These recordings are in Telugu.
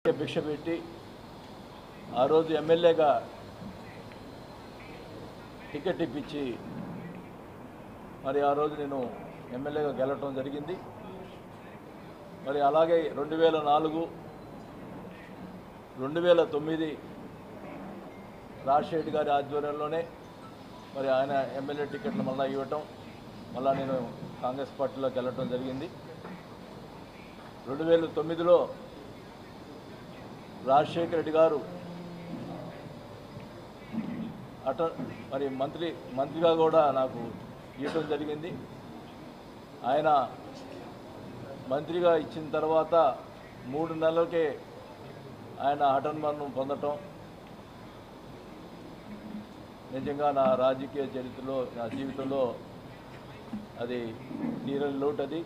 భిక్ష పెట్టి ఆ రోజు ఎమ్మెల్యేగా టికెట్ ఇప్పించి మరి ఆ రోజు నేను ఎమ్మెల్యేగా గెలవటం జరిగింది మరి అలాగే రెండు వేల నాలుగు రెండు వేల తొమ్మిది రాజశేఖర్ గారి ఆధ్వర్యంలోనే మరి ఆయన ఎమ్మెల్యే టికెట్లు మళ్ళీ ఇవ్వటం మళ్ళీ నేను కాంగ్రెస్ పార్టీలోకి వెళ్ళటం జరిగింది రెండు వేల తొమ్మిదిలో రాజశేఖర రెడ్డి గారు అట మరి మంత్రి మంత్రిగా కూడా నాకు ఇవ్వటం జరిగింది ఆయన మంత్రిగా ఇచ్చిన తర్వాత మూడు నెలలకే ఆయన హఠన్మరణం పొందటం నిజంగా నా రాజకీయ చరిత్రలో నా జీవితంలో అది తీరని లోటు అది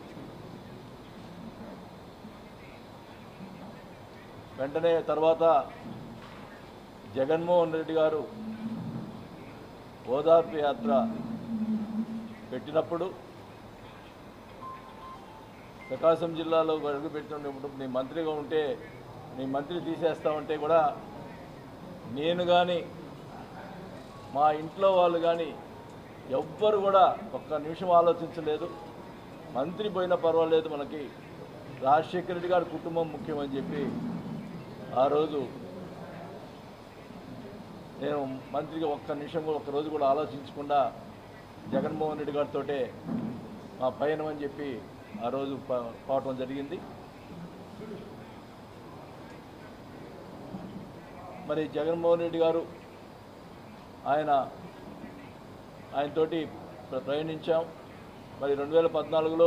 వెంటనే తర్వాత జగన్మోహన్ రెడ్డి గారు ఓదార్పు యాత్ర పెట్టినప్పుడు ప్రకాశం జిల్లాలో అడుగు పెట్టినప్పుడు నీ మంత్రిగా ఉంటే నీ మంత్రి తీసేస్తామంటే కూడా నేను కానీ మా ఇంట్లో వాళ్ళు కానీ ఎవ్వరు కూడా ఒక్క నిమిషం ఆలోచించలేదు మంత్రి పోయినా పర్వాలేదు మనకి రాజశేఖర రెడ్డి గారి కుటుంబం ముఖ్యమని చెప్పి ఆ రోజు నేను మంత్రిగా ఒక్క నిమిషం కూడా ఒక్క రోజు కూడా ఆలోచించకుండా జగన్మోహన్ రెడ్డి గారితో మా పయనం అని చెప్పి ఆ రోజు ప- పోవటం జరిగింది మరి జగన్మోహన్ రెడ్డి గారు ఆయన ఆయనతోటి ప్ర- ప్రయాణించాం మరి రెండు వేల పద్నాలుగులో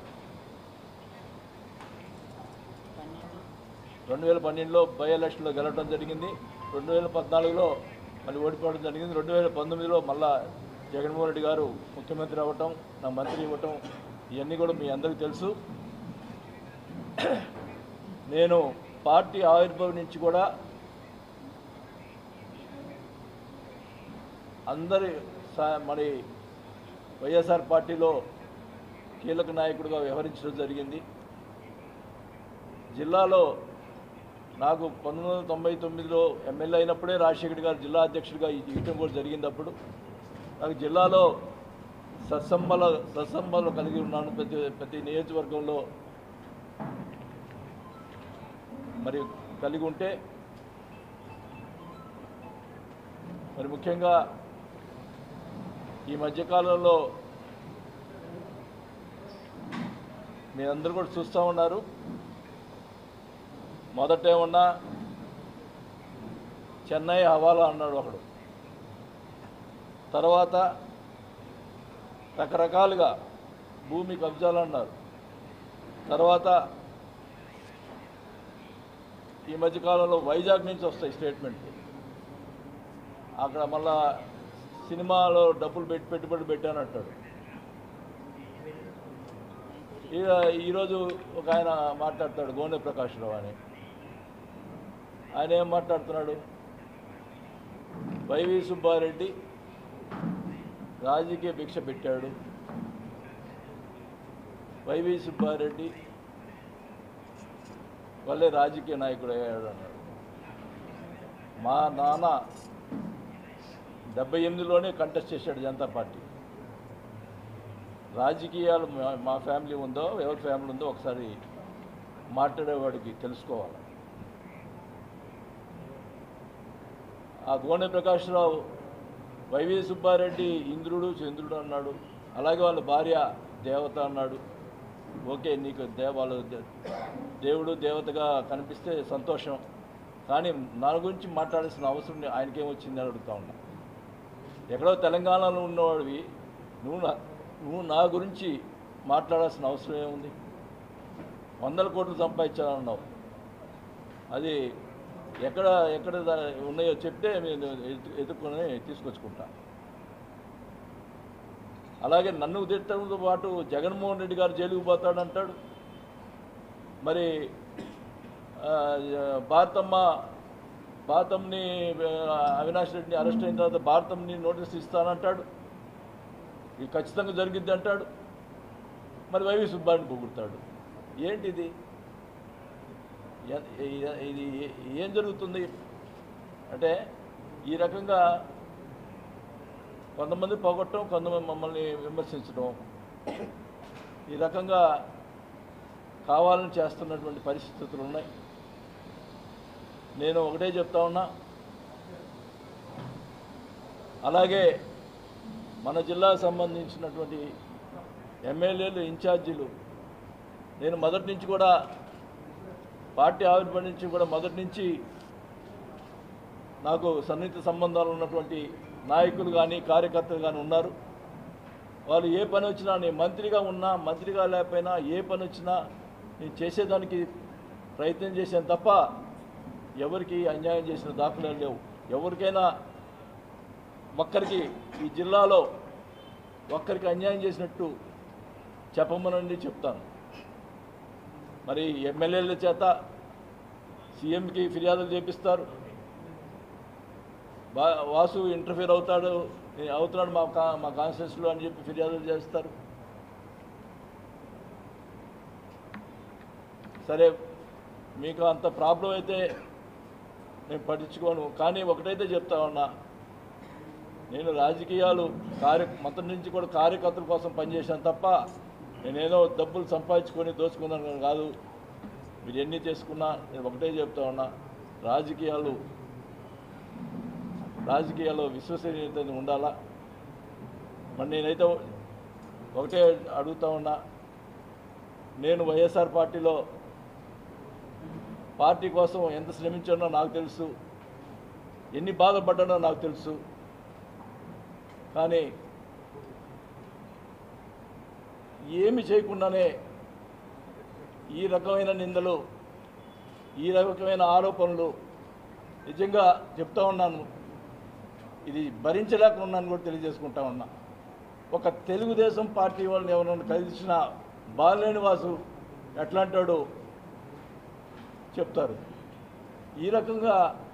రెండు వేల పన్నెండులో బై ఎలక్షన్లో గెలవడం జరిగింది రెండు వేల పద్నాలుగులో మళ్ళీ ఓడిపోవడం జరిగింది రెండు వేల పంతొమ్మిదిలో మళ్ళా జగన్మోహన్ రెడ్డి గారు ముఖ్యమంత్రి అవ్వటం నా మంత్రి ఇవ్వటం ఇవన్నీ కూడా మీ అందరికీ తెలుసు నేను పార్టీ ఆవిర్భావం నుంచి కూడా అందరి సా- మరి వైఎస్ఆర్ పార్టీలో కీలక నాయకుడిగా వ్యవహరించడం జరిగింది జిల్లాలో నాకు పంతొమ్మిది వందల తొంభై తొమ్మిదిలో ఎమ్మెల్యే అయినప్పుడే రాజశేఖర్ గారు జిల్లా అధ్యక్షుడిగా ఇవ్వటం కూడా జరిగింది అప్పుడు నాకు జిల్లాలో సత్సంబల సత్సంబలు కలిగి ఉన్నాను ప్రతి ప్రతి నియోజకవర్గంలో మరి కలిగి ఉంటే మరి ముఖ్యంగా ఈ మధ్యకాలంలో మీరందరూ కూడా చూస్తూ ఉన్నారు మొదట ఏమన్నా చెన్నై హవాలా అన్నాడు ఒకడు తర్వాత రకరకాలుగా భూమి కబ్జాలు అన్నారు తర్వాత ఈ మధ్యకాలంలో వైజాగ్ నుంచి వస్తాయి స్టేట్మెంట్ అక్కడ మళ్ళా సినిమాలో డబ్బులు పెట్టి పెట్టుబడి పెట్టానంటాడు ఈ- ఈరోజు ఒక ఆయన మాట్లాడతాడు గోనె ప్రకాశ్రావు అని ఆయన ఏం మాట్లాడుతున్నాడు వైవి సుబ్బారెడ్డి రాజకీయ భిక్ష పెట్టాడు వైవి సుబ్బారెడ్డి వల్లే రాజకీయ నాయకుడు అయ్యాడు అన్నాడు మా నాన్న డెబ్బై ఎనిమిదిలోనే కంటెస్ట్ చేశాడు జనతా పార్టీ రాజకీయాలు మా- మా ఫ్యామిలీ ఉందో ఎవరి ఫ్యామిలీ ఉందో ఒకసారి మాట్లాడేవాడికి తెలుసుకోవాలి ఆ గోనె ప్రకాశ్రావు వైవి సుబ్బారెడ్డి ఇంద్రుడు చంద్రుడు అన్నాడు అలాగే వాళ్ళ భార్య దేవత అన్నాడు ఓకే నీకు దే వాళ్ళు దే- దేవుడు దేవతగా కనిపిస్తే సంతోషం కానీ నా గురించి మాట్లాడాల్సిన అవసరం ఆయనకేమొచ్చింది అని అడుగుతా ఉన్నా ఎక్కడో తెలంగాణలో ఉన్నవాడివి నువ్వు నా నువ్వు నా గురించి మాట్లాడాల్సిన అవసరం ఏముంది వందల కోట్లు సంపాదించాలన్నావు అది ఎక్కడ ఎక్కడ దా- ఉన్నాయో చెప్తే నేను ఎత్తు- ఎత్తుక్కొని తీసుకొచ్చుకుంటా అలాగే నన్ను తిట్టడంతో పాటు జగన్మోహన్ రెడ్డి గారు జైలుకు పోతాడంటాడు మరి ఆ, భారతమ్మ భారతంని ఆ, అవినాష్ రెడ్డిని అరెస్ట్ అయిన తర్వాత భారతంని నోటీస్ ఇస్తానంటాడు ఇది ఖచ్చితంగా జరిగిద్ది అంటాడు మరి వైవి సుబ్బారిని పొగుడతాడు ఏంటిది ఎ- ఇ- ఇది ఏం జరుగుతుంది అంటే ఈ రకంగా కొంతమంది పోగొట్టడం కొంతమంది మమ్మల్ని విమర్శించడం ఈ రకంగా కావాలని చేస్తున్నటువంటి పరిస్థితులు ఉన్నాయి నేను ఒకటే చెప్తా ఉన్నా అలాగే మన జిల్లాకు సంబంధించినటువంటి ఎమ్మెల్యేలు ఇన్ఛార్జీలు నేను మొదటి నుంచి కూడా పార్టీ ఆవిర్భావం నుంచి కూడా మొదటి నుంచి నాకు సన్నిహిత సంబంధాలు ఉన్నటువంటి నాయకులు కానీ కార్యకర్తలు కానీ ఉన్నారు వాళ్ళు ఏ పని వచ్చినా నేను మంత్రిగా ఉన్నా మంత్రిగా లేకపోయినా ఏ పని వచ్చినా నేను చేసేదానికి ప్రయత్నం చేశాను తప్ప ఎవరికి అన్యాయం చేసిన దాఖలాలు లేవు ఎవరికైనా ఒక్కరికి ఈ జిల్లాలో ఒక్కరికి అన్యాయం చేసినట్టు చెప్పమనండి చెప్తాను మరి ఎమ్మెల్యేల చేత సీఎంకి ఫిర్యాదులు చేపిస్తారు బా వాసు ఇంటర్ఫీర్ అవుతాడు ఏ- అవుతున్నాడు మా కా మా కాన్స్టిట్యూన్సీలో అని చెప్పి ఫిర్యాదులు చేస్తారు సరే మీకు అంత ప్రాబ్లం అయితే నేను పట్టించుకోను కానీ ఒకటైతే చెప్తా ఉన్నా నేను రాజకీయాలు కార్య మొత్తం నుంచి కూడా కార్యకర్తల కోసం పనిచేశాను తప్ప నేనేదో డబ్బులు సంపాదించుకొని దోచుకున్నాను కాదు మీరు ఎన్ని చేసుకున్నా నేను ఒకటే చెప్తా ఉన్నా రాజకీయాలు రాజకీయాల్లో విశ్వసనీయత ఉండాలా మరి నేనైతే ఒకటే అడుగుతా ఉన్నా నేను వైఎస్ఆర్ పార్టీలో పార్టీ కోసం ఎంత శ్రమించానో నాకు తెలుసు ఎన్ని బాధపడ్డానో నాకు తెలుసు కానీ ఏమి చేయకుండానే ఈ రకమైన నిందలు ఈ రకమైన ఆరోపణలు నిజంగా చెప్తా ఉన్నాను ఇది భరించలేక ఉన్నాను కూడా తెలియజేసుకుంటా ఉన్నా ఒక తెలుగుదేశం పార్టీ వాళ్ళని ఎవరైనా కలిసిన బాలేని వాసు ఎట్లాంటాడో చెప్తారు ఈ రకంగా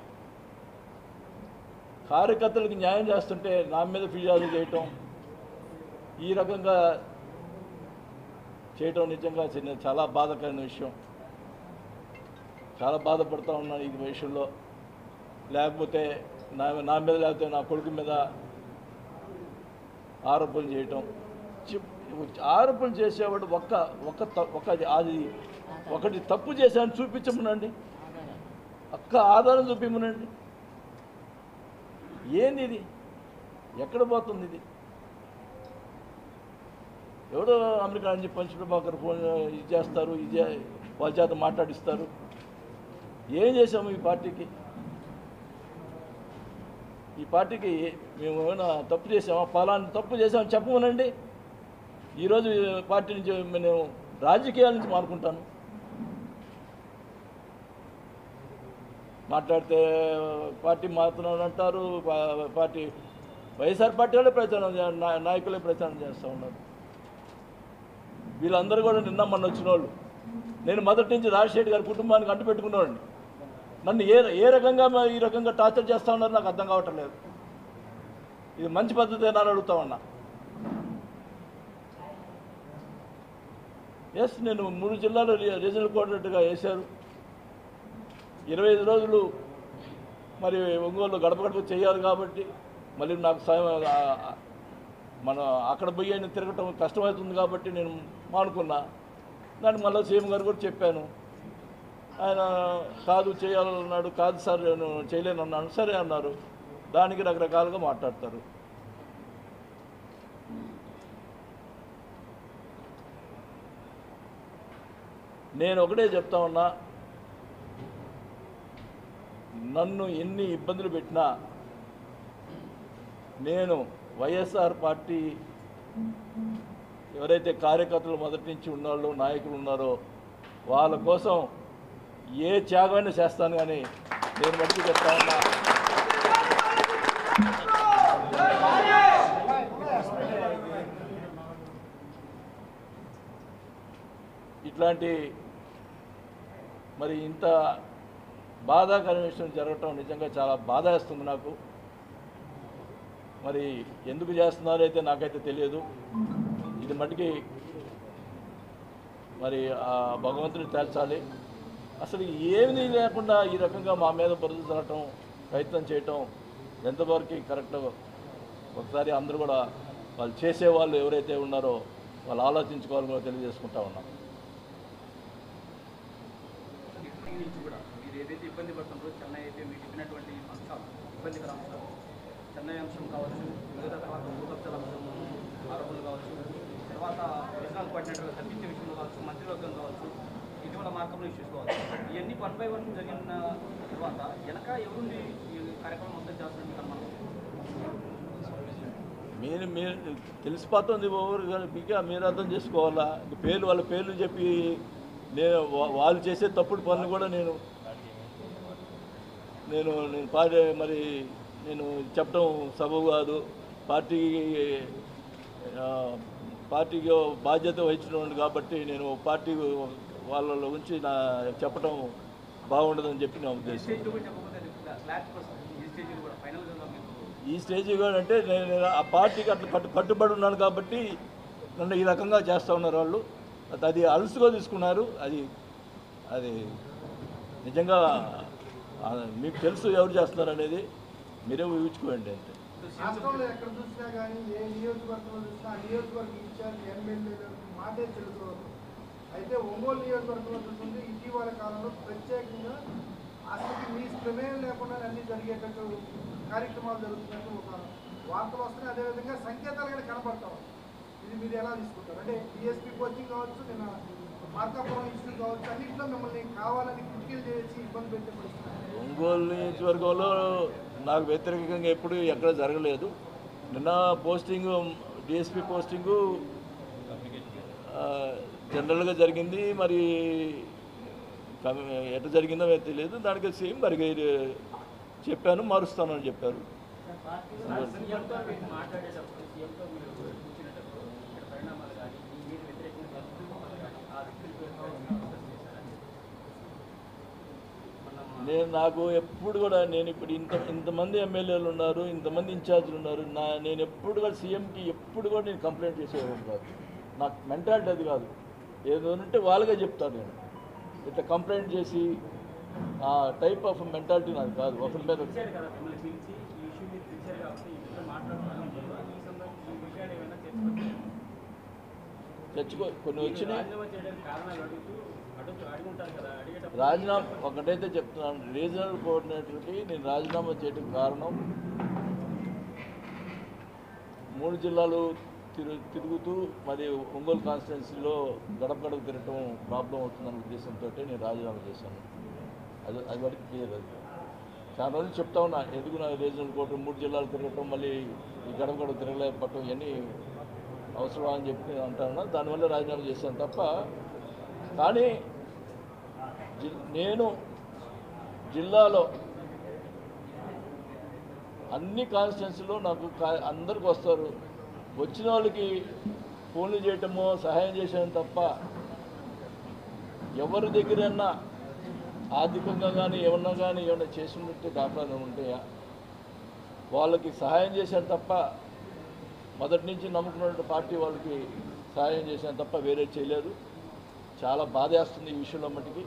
కార్యకర్తలకు న్యాయం చేస్తుంటే నా మీద ఫిర్యాదు చేయటం ఈ రకంగా చేయటం నిజంగా చిన్న చాలా బాధాకరమైన విషయం చాలా బాధపడుతూ ఉన్నాను ఈ విషయంలో లేకపోతే నా నా మీద లేకపోతే నా కొడుకు మీద ఆరోపణలు చేయటం చెప్- ఆరోపణలు చేసేవాడు ఒక్క ఒక్క త- ఒక అది ఒకటి తప్పు చేశాను చూపించమనండి ఒక్క ఆధారం చూపించమనండి ఏంది ఇది ఎక్కడ పోతుంది ఇది ఎవడో అమెరికా నుంచి పంచప్రభాకర్ ఫోన్ ఇది చేస్తారు ఇది చే- వాళ్ళ చేత మాట్లాడిస్తారు ఏం చేశాము ఈ పార్టీకి ఈ పార్టీకి మేము ఏమైనా తప్పు చేసామా ఫలాన్ని తప్పు చేసామని చెప్పమనండి ఈరోజు ఈ పార్టీ నుంచి నేను రాజకీయాల నుంచి మానుకుంటాను మాట్లాడితే పార్టీ మారుతున్నాడు అంటారు పా- పార్టీ వైఎస్ఆర్ పార్టీ వాళ్ళే ప్రచారం చే- నా- నాయకులే ప్రచారం చేస్తూ ఉన్నారు వీళ్ళందరూ కూడా నిన్న మొన్న వచ్చిన వాళ్ళు నేను మొదటి నుంచి రాజశేఖర్ గారి కుటుంబానికి అంటు పెట్టుకున్నాడు నన్ను ఏ ఏ రకంగా మ- ఈ రకంగా టార్చర్ చేస్తూ ఉన్నారు నాకు అర్థం కావటం లేదు ఇది మంచి పద్ధతి అని అడుగుతా ఉన్నా ఎస్ నేను మూడు జిల్లాలు రీ- రీజనల్ కోఆర్డినేటర్గా వేశారు ఇరవై ఐదు రోజులు మరి ఒంగోలు గడప గడప చేయాలి కాబట్టి మళ్ళీ నాకు సాయం ఆ- ఆ- మన అక్కడ పోయి ఆయన తిరగటం కష్టమవుతుంది కాబట్టి నేను మానుకున్నా దాన్ని మళ్ళీ సీఎం గారు కూడా చెప్పాను ఆయన కాదు చేయాలన్నాడు కాదు సార్ నేను చేయలేను అన్నాను సరే అన్నారు దానికి రకరకాలుగా మాట్లాడతారు నేను ఒకటే చెప్తా ఉన్నా నన్ను ఎన్ని ఇబ్బందులు పెట్టినా నేను వైఎస్ఆర్ పార్టీ ఎవరైతే కార్యకర్తలు మొదటి నుంచి ఉన్నారో నాయకులు ఉన్నారో వాళ్ళ కోసం ఏ త్యాగమైనా చేస్తాను కానీ నేను మట్టి చెప్తా ఉన్నా ఇట్లాంటి మరి ఇంత బాధాకరమైన విషయం జరగటం నిజంగా చాలా బాధ వేస్తుంది నాకు మరి ఎందుకు చేస్తున్నారో అయితే నాకైతే తెలియదు ఇది మటుకి మరి ఆ భగవంతుని తేల్చాలి అసలు ఏమీ లేకుండా ఈ రకంగా మా మీద బురద చల్లటం ప్రయత్నం చేయటం ఎంతవరకు కరెక్ట్ ఒకసారి అందరూ కూడా వాళ్ళు చేసేవాళ్ళు ఎవరైతే ఉన్నారో వాళ్ళు ఆలోచించుకోవాలని కూడా తెలియజేసుకుంటా ఉన్నాం ఇప్పటి నుంచి కూడా మీరు ఏదైతే ఇబ్బంది పడుతుంటారో చెన్నై అయితే మీరు చెప్పినటువంటి అంశాలు ఇబ్బందికర అంశాలు చెన్నై అంశం కావచ్చు మిగతా తర్వాత భూకబ్జల అంశం ఆరోపణలు కావచ్చు తర్వాత విషయాలు పడినట్టు తప్పించే విషయంలో కావచ్చు మంత్రివర్గం కావచ్చు ఇటీవల మార్గంలో ఇష్యూస్ కావచ్చు ఇవన్నీ వన్ బై వన్ జరిగిన తర్వాత వెనక ఎవరుండి ఈ కార్యక్రమం మొత్తం చేస్తున్నట్టు కనుక మీరు మీరు తెలిసిపోతుంది ఓవర్ కానీ మీకు మీరు అర్థం చేసుకోవాలా ఇంక పేర్లు వాళ్ళ పేర్లు చెప్పి నేను వా- వాళ్ళు చేసే తప్పుడు పనులు కూడా నేను నేను నేను పాడే మరి నేను చెప్పడం సబబు కాదు పార్టీ ఆ, పార్టీకి బాధ్యత వహించినవాడిని కాబట్టి నేను పార్టీ వాళ్ళలో ఉంచి నా చెప్పడం బాగుండదని చెప్పి నా ఈ ఉద్దేశం స్టేజ్లో కూడా చెప్పకపోతే క్లారిటీ వస్తుంది ఈ స్టేజ్లో కూడా ఫైనల్గా మీకు ఈ స్టేజ్ కూడా అంటే నేను నేను ఆ పార్టీకి అట్లా కట్టు కట్టుబడి ఉన్నాను కాబట్టి నన్ను ఈ రకంగా చేస్తూ ఉన్నారు వాళ్ళు అది- అది అలసుగా తీసుకున్నారు అది అది నిజంగా ఆ, మీకు తెలుసు ఎవరు చేస్తున్నారు అనేది మీరే ఊహించుకోండి అంతే రాష్ట్రంలో ఎక్కడ చూసినా కానీ ఏ నియోజకవర్గంలో చూసినా ఆ నియోజకవర్గ ఇన్ఛార్జ్ ఎమ్మెల్యేలు మాటే తెలుసుకోవాలి అయితే ఒంగోలు నియోజకవర్గంలో చూస్తుంటే ఇటీవల కాలంలో ప్రత్యేకంగా అసలు మీ ప్రమేయం లేకుండా అన్ని జరిగేటట్టు కార్యక్రమాలు జరుగుతున్నట్టు ఒక వార్తలు వస్తున్నాయి అదేవిధంగా సంకేతాలు కూడా కనపడతాం ఇది మీరు ఎలా తీసుకుంటారు అంటే డిఎస్పీ కోచింగ్ కావచ్చు నిన్న మార్కాపురం ఇష్యూ కావచ్చు అన్నింటిలో మిమ్మల్ని కావాలని క్రిటికల్ చేసి ఇబ్బంది పెట్టే పరిస్థితి ఒంగోలు నియోజకవర్గంలో నాకు వ్యతిరేకంగా ఎప్పుడు ఎక్కడ జరగలేదు నిన్న పోస్టింగ్ డిఎస్పి పోస్టింగు ఆ, జనరల్గా జరిగింది మరి కమి- ఎట్లా జరిగిందో నాకు తెలియదు దానికి సేమ్ మరి చెప్పాను మారుస్తానని చెప్పారు సీఎంతో మీరు మాట్లాడేటప్పుడు సీఎంతో మీరు కూర్చునేటప్పుడు ఇక్కడ పరిణామాలు కానీ మీ మీద వ్యతిరేకంగా జరుగుతున్న కానీ ఆ వ్యక్తుల పేరు కూడా డిస్కస్ చేశారని మనం నేను నాకు ఎప్పుడు కూడా నేను ఇప్పుడు ఇంత ఇంతమంది ఎమ్మెల్యేలు ఉన్నారు ఇంతమంది ఇన్ఛార్జీలు ఉన్నారు నా నేను ఎప్పుడు కూడా సీఎంకి ఎప్పుడు కూడా నేను కంప్లైంట్ చేసేవాడిని కాదు నాకు మెంటాలిటీ అది కాదు ఏదో ఉంటే వాళ్ళకే చెప్తాను నేను ఇట్లా కంప్లైంట్ చేసి ఆ టైప్ ఆఫ్ మెంటాలిటీ నాది కాదు ఒకరి మీద పిలిచారు కదా మిమ్మల్ని పిలిచి ఈ ఇష్యూ మీద పిలిచారు కాబట్టి ఈ విషయం మాట్లాడుతున్నాను ఈ సందర్భం ఈ విషయాలు ఏమైనా తెచ్చుకుంటే తెచ్చుకో కొన్ని వచ్చినాయి రాజీనామా చేయడానికి కారణాలు అడుగుతూ అడుగుతూ అడిగి ఉంటారు కదా అడిగేటప్పుడు రాజీనామా ఒకటైతే చెప్తున్నాను రీజనల్ కోఆర్డినేటర్కి నేను రాజీనామా చేయడం కారణం మూడు జిల్లాలు తిరు తిరుగుతూ మరి ఒంగోలు కాన్స్టిట్యున్సీలో గడప గడప తిరగటం ప్రాబ్లం అవుతుందన్న ఉద్దేశంతో నేను రాజీనామా చేశాను అది అది వరకు క్లియర్ అది చాలా రోజులు చెప్తా ఉన్నా ఎందుకు నాకు రీజనల్ కోర్టు మూడు జిల్లాలు తిరగటం మళ్ళీ ఈ గడప గడప తిరగలేకపోవటం ఇవన్నీ అవసరం అని చెప్పి అంటాను దానివల్ల రాజీనామా చేశాను తప్ప కానీ జి- నేను జిల్లాలో అన్ని కాన్స్టిట్యున్సీలో నాకు కా- అందరికి వస్తారు వచ్చిన వాళ్ళకి ఫోన్లు చేయటమో సహాయం చేసాను తప్ప ఎవరి దగ్గరన్నా ఆర్థికంగా కానీ ఏమన్నా కానీ ఏమన్నా చేసినట్టు దాఖలాలు ఉంటాయా వాళ్ళకి సహాయం చేశాను తప్ప మొదటి నుంచి నమ్ముకున్న పార్టీ వాళ్ళకి సహాయం చేశాను తప్ప వేరే చేయలేదు చాలా బాధేస్తుంది ఈ విషయంలో మట్టుకి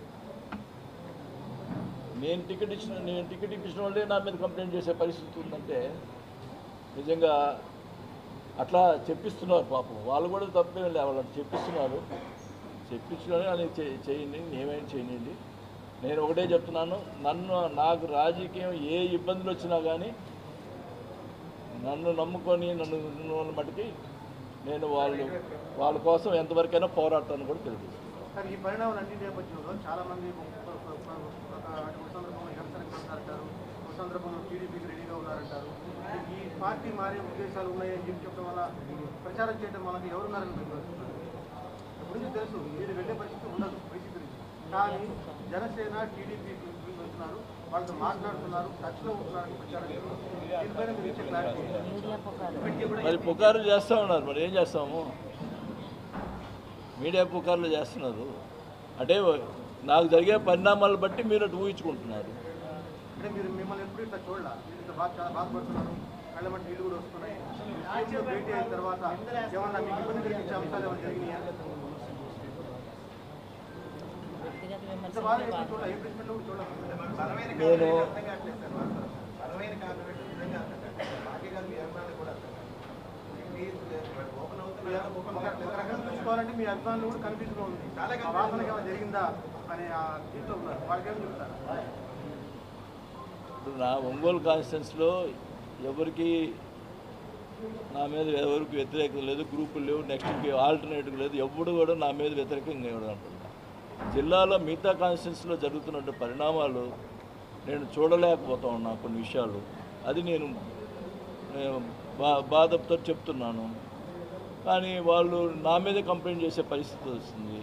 నేను టికెట్ ఇచ్చిన నేను టికెట్ ఇప్పించిన వాళ్ళే నా మీద కంప్లైంట్ చేసే పరిస్థితి ఉందంటే నిజంగా అట్లా చెప్పిస్తున్నారు పాపం వాళ్ళు కూడా తప్పేం లేదు వాళ్ళు అట్లా చెప్పిస్తున్నారు చెప్పించుకొని అని చే- చేయండి ఏమైనా చేయండి నేను ఒకటే చెప్తున్నాను నన్ను నాకు రాజకీయం ఏ ఇబ్బందులు వచ్చినా కానీ నన్ను నమ్ముకొని నన్ను ఉన్న వాళ్ళ మటుకి నేను వాళ్ళు వాళ్ళ కోసం ఎంతవరకైనా పోరాడతాను కూడా తెలియదు కానీ ఈ పరిణామాలు అన్ని నేపథ్యంలో చాలా మంది ఒక- ఒక- ఒక- ఒక- ఒక సందర్భంలో జనసేనకి వెళ్తారంటారు ఒక సందర్భంలో టీడీపీకి రెడీగా ఉన్నారంటారు ఈ పార్టీ మారే ఉద్దేశాలు ఉన్నాయని చెప్పి చెప్పడం వల్ల ప్రచారం చేయడం వల్ల ఎవరున్నారని మీకు తెలుస్తున్నారు ఇప్పుడు నుంచి తెలుసు మీరు వెళ్ళే పరిస్థితి ఉండదు వైసీపీ నుంచి కానీ జనసేన టీడీపీ వెళ్తున్నారు వాళ్ళతో మాట్లాడుతున్నారు టచ్లో ఉంటున్నారని ప్రచారం చేస్తున్నారు దీనిపైన మీరు ఇచ్చే క్లారిటీ ఏంటి? మరి పుకార్లు చేస్తూ ఉన్నారు మరి ఏం చేస్తాము మీడియా పుకార్లు చేస్తున్నారు అంటే నాకు జరిగే పరిణామాలు బట్టి మీరు అటు ఊహించుకుంటున్నారు అంటే మీరు మిమ్మల్ని ఎప్పుడు ఇట్లా చూడాల మీరు ఇంత బాధ చాలా బాధపడుతున్నారు కళ్ళ మట్టి నీళ్ళు కూడా వస్తున్నాయి సీఎంతో భేటీ అయిన తర్వాత ఏమన్నా మీకు ఇబ్బంది కలిగించే అంశాలు ఏమైనా జరిగినాయా వ్యక్తిగత ఇంత బాగా ఎప్పుడు చూడాలి ఏ ప్రెసిడెంట్ కూడా చూడాలి నేను బలమైన కార్పొరేట్ నిజంగా అర్థం కాదు. పార్టీ గారు మీ అభిమానులు కూడా అర్థం కాదు. మీ- ఓపెన్ అవుతున్నా ఓపెన్ ఒక ఒక రకంగా చూసుకోవాలంటే మీ అభిమానులు కూడా కనిపిస్తూ ఉంది చాలా ఆ వాసన ఏమైనా జరిగిందా అనే ఆ దీంట్లో ఉన్నారు వాళ్ళకేం చెప్తారు ఇప్పుడు నా ఒంగోలు కాన్స్టిట్యున్సీలో ఎవరికి నా మీద ఎవరికి వ్యతిరేకత లేదు గ్రూపులు లేవు నెక్స్ట్ ఆల్టర్నేటివ్ లేదు ఎప్పుడు కూడా నా మీద వ్యతిరేకంగా ఇవ్వడం అంటున్నా జిల్లాలో మిగతా కాన్స్టిట్యున్సీలో జరుగుతున్న పరిణామాలు నేను చూడలేకపోతా ఉన్నా కొన్ని విషయాలు అది నేను నేను బా బాధతో చెప్తున్నాను కానీ వాళ్ళు నా మీదే కంప్లైంట్ చేసే పరిస్థితి వస్తుంది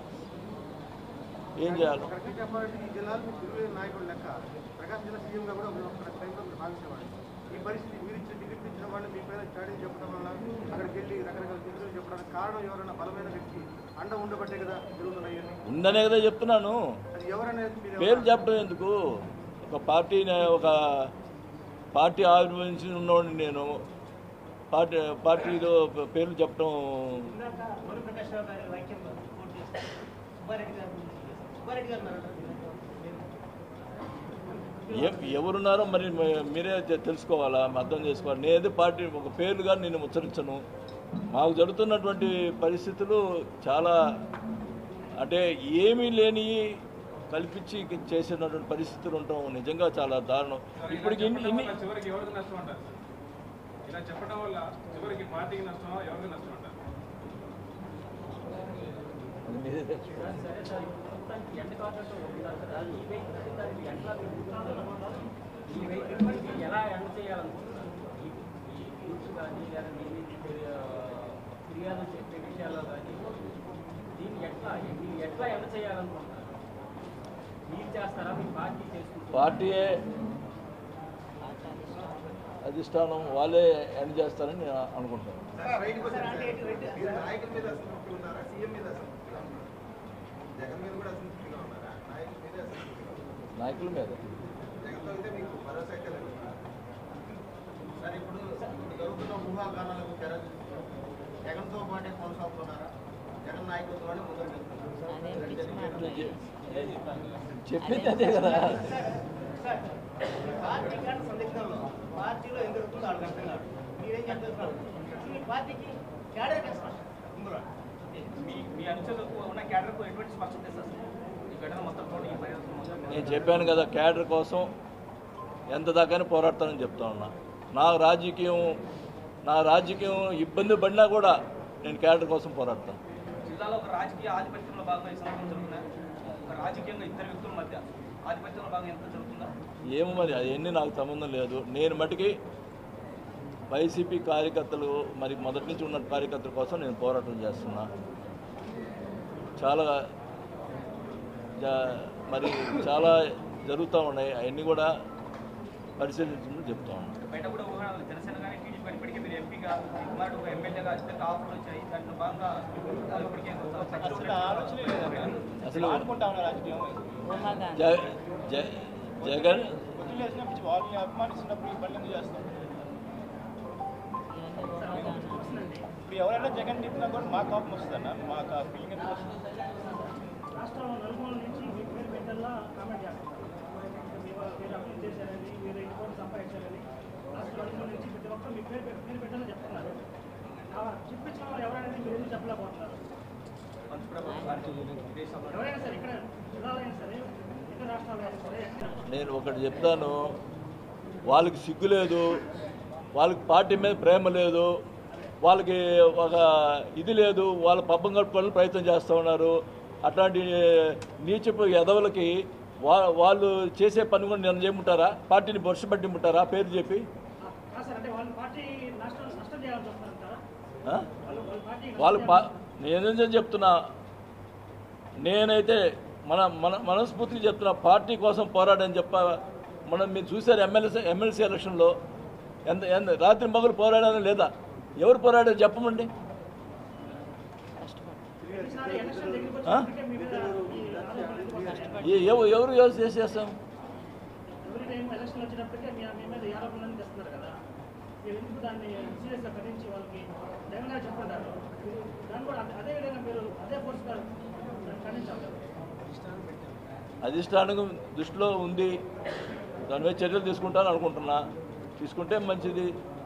ఏం చేయాలి ఒక రకంగా చెప్పాలంటే ఈ జిల్లాలో మీరు తిరుగులేని నాయకుడు లెక్క ప్రకాశం జిల్లా సీఎంగా కూడా ఒక ఒక టైంలో మీరు భావించేవాడు ఈ పరిస్థితి మీరు ఇచ్చిన టికెట్ ఇచ్చిన వాళ్ళు మీ పైన చాడీ చెప్పడం వల్ల అక్కడికి వెళ్ళి రకరకాల తిరుగులు చెప్పడానికి కారణం ఎవరైనా బలమైన వ్యక్తి అండ ఉండబట్టే కదా జరుగుతున్నాయి ఇవన్నీ. ఉందనే కదా చెప్తున్నాను అది ఎవరనేది మీరు పేరు చెప్పడం ఎందుకు ఒక పార్టీ ఒక పార్టీ ఆవిర్భవించి ఉన్నవాడిని నేను పార్టీ పార్టీలో పేర్లు చెప్పడం ఇందాక మధుప్రకాష్ రావు గారి వాక్యం కోట్ చేస్తారు సుబ్బారెడ్డి గారు సుబ్బారెడ్డి గారు ఉన్నారు ఎ- ఎవరున్నారో మరి మ- మీరే తె- తెలుసుకోవాలా అర్థం చేసుకోవాలి నేనేది పార్టీ ఒక పేర్లుగా నేను ఉచ్చరించను మాకు జరుగుతున్నటువంటి పరిస్థితులు చాలా అంటే ఏమీ లేని కల్పించి చేసినటువంటి పరిస్థితులు ఉండటం నిజంగా చాలా దారుణం ఇప్పటికి ఇన్ని ఇన్ని చివరికి ఎవరికి నష్టం అంటారు ఇలా చెప్పడం వల్ల చివరికి పార్టీకి నష్టమా ఎవరికి నష్టం అంటారు మీరే తెలుసుకోవాలి. సరే సార్ ఇప్పుడు ప్రస్తుతానికి ఎండ కాకుండా ఉంటారు కదా ఈ వెహికల్ అధికారులు ఎట్లా ఈ వెహికల్ ఎలా ఎండ చేయాలనుకుంటున్నారు ఈ ఈ గ్రూప్స్ కానీ లేదా మీ మీద ఫిర్యా- ఫిర్యాదు చెప్పే విషయాల్లో కానీ దీన్ని ఎట్లా మీరు ఎట్లా ఎండ చేయాలనుకుంటున్నారు మీరు చేస్తారా మీ పార్టీ చేసుకుంటారా పార్టీయే అధిష్టానం వాళ్ళే ఎండ్ చేస్తారని నేను అనుకుంటున్నాను సార్, రైట్ క్వశ్చన్ సార్. మీరు నాయకుల మీద అసంతృప్తిగా ఉన్నారా సీఎం మీద అసంతృప్తిగా ఉన్నారా జగన్ మీద కూడా అసంతృప్తిగా ఉన్నారా నాయకుల మీద అసంతృప్తిగా ఉన్నారా నాయకుల మీద జగన్తో అయితే మీకు భరోసా అయితే లేదు. సార్ ఇప్పుడు ఇప్పుడు జరుగుతున్న ఊహాగానాలకు తెర జగన్తో పాటే కొనసాగుతున్నారా జగన్ నాయకత్వంలోనే ముందుకు వెళ్తున్నారు చెప్పింది అదే కదా సార్ పార్టీ కానీ సందిగ్ధంలో పార్టీలో ఏం జరుగుతుందో వాళ్ళకి అర్థం కాదు మీరేం చెప్తున్నారు మీ పార్టీకి క్యాడర్ కష్టం ఇందులో మీ మీ అనుచరులకు ఉన్న క్యాడర్కు ఎటువంటి స్పష్టత ఇస్తారు సార్ ఈ ఘటన మొత్తం కూడా ఈ పరిస్థితి మొత్తం నేను చెప్పాను కదా క్యాడర్ కోసం ఎంత దాకానే పోరాడతానని చెప్తా ఉన్నా నా రాజకీయం నా రాజకీయం ఇబ్బంది పడినా కూడా నేను క్యాడర్ కోసం పోరాడతాను జిల్లాలో ఒక రాజకీయ ఆధిపత్యంలో భాగంగా ఈ సందర్భం జరుగుతున్నాయి ఒక రాజకీయంగా ఇద్దరు వ్యక్తుల మధ్య ఆధిపత్యంలో భాగంగా ఎంత జరుగుతుందా ఏమో మరి అవన్నీ నాకు సంబంధం లేదు నేను మటుకి వైసీపీ కార్యకర్తలు మరి మొదటి నుంచి ఉన్న కార్యకర్తల కోసం నేను పోరాటం చేస్తున్నా చాలా జా- మరి చాలా జరుగుతూ ఉన్నాయి అవన్నీ కూడా పరిశీలించమని చెప్తా ఉన్నాను బయట కూడా ఊహాలు జనసేన కానీ టీడీపీ కానీ ఇప్పటికే మీరు ఎంపీగా మీ కుమారుడు ఒక ఎమ్మెల్యేగా అత్యంత ఆఫర్లు వచ్చాయి దాంట్లో భాగంగా వాళ్ళు ఇప్పటికే అసలు అనుకుంటా ఉన్నారు రాజకీయం జ జ- జగన్ పొద్దున్న లేచినప్పుడు వాళ్ళని అభిమానిస్తున్నప్పుడు ఈ పనులు ఎందుకు చేస్తాం ఇప్పుడు ఎవరైనా జగన్ తిట్టినా కూడా మా కోపం వస్తుందన్న మాకు ఆ ఫీలింగ్ ఎందుకు వస్తుంది రాష్ట్రంలో నలుమూల నుంచి మీ పేరు పెట్టల్లా కామెంట్ చేస్తున్నారు మీ వాళ్ళ పేరు అభివృద్ధి చేశారని మీరు ఎన్ని కోట్లు సంపాదించారని రాష్ట్ర నలుమూల నుంచి ప్రతి ఒక్కరు మీ పేరు పెట్టి- పేరు పెట్టాలని చెప్తున్నారు ఆ చెప్పించిన వాళ్ళు ఎవరైనా మీరు ఎందుకు చెప్పలేకపోతున్నారు ఎవరైనా సరే ఇక్కడ జిల్లాలో అయినా సరే ఇతర రాష్ట్రాల్లో అయినా సరే ఎక్కడ నేను ఒకటి చెప్తాను వాళ్ళకి సిగ్గు లేదు వాళ్ళకి పార్టీ మీద ప్రేమ లేదు వాళ్ళకి ఒక ఇది లేదు వాళ్ళ పబ్బం గడుపుకోవాలని ప్రయత్నం చేస్తూ ఉన్నారు అట్లాంటి నీచపు ఎదవలకి వా వాళ్ళు చేసే పని కూడా నేను చేయమంటారా పార్టీని బొరుసు పట్టిమంటారా పేరు చెప్పి కాదు సార్ అంటే వాళ్ళ పార్టీ నష్టం నష్టం చేయాల్సి వస్తుందంటారా ఆ? వాళ్ళు వాళ్ళ పార్టీ వాళ్ళు పా నేనేం చెప్తున్నా నేనైతే మన మన మనస్ఫూర్తిగా చెప్తున్నా పార్టీ కోసం పోరాడని చెప్ప మనం మీరు చూశారు ఎమ్మెల్సీ ఎమ్మెల్సీ ఎలక్షన్లో ఎంత ఎంత రాత్రి మగులు పోరాడాలని లేదా ఎవరు పోరాడారు చెప్పమండి ఈసారి ఎలక్షన్ దగ్గరికి ఆ? వచ్చినప్పటికే మీ మీద ఈ ఆరోపణలు ఎక్కువ వస్తాయి. ఏ- ఎవ- ఎవరు ఎవరు చేసేస్తాం ఎవరి టైం ఎలక్షన్ వచ్చినప్పటికే మీ మీ మీద ఈ ఆరోపణలు తెస్తున్నారు కదా మీరు ఎందుకు దాన్ని సీరియస్గా ఖండించి వాళ్ళకి జగన్గా చెప్పుకుంటారు మీరు దాన్ని కూడా అదే- అదే విధంగా మీరు అదే ఫోర్స్గా దాన్ని ఖండించాలి కదా అధిష్టానం దృష్టిలో ఉంది దాని మీద చర్యలు తీసుకుంటాను అనుకుంటున్నా తీసుకుంటే మంచిది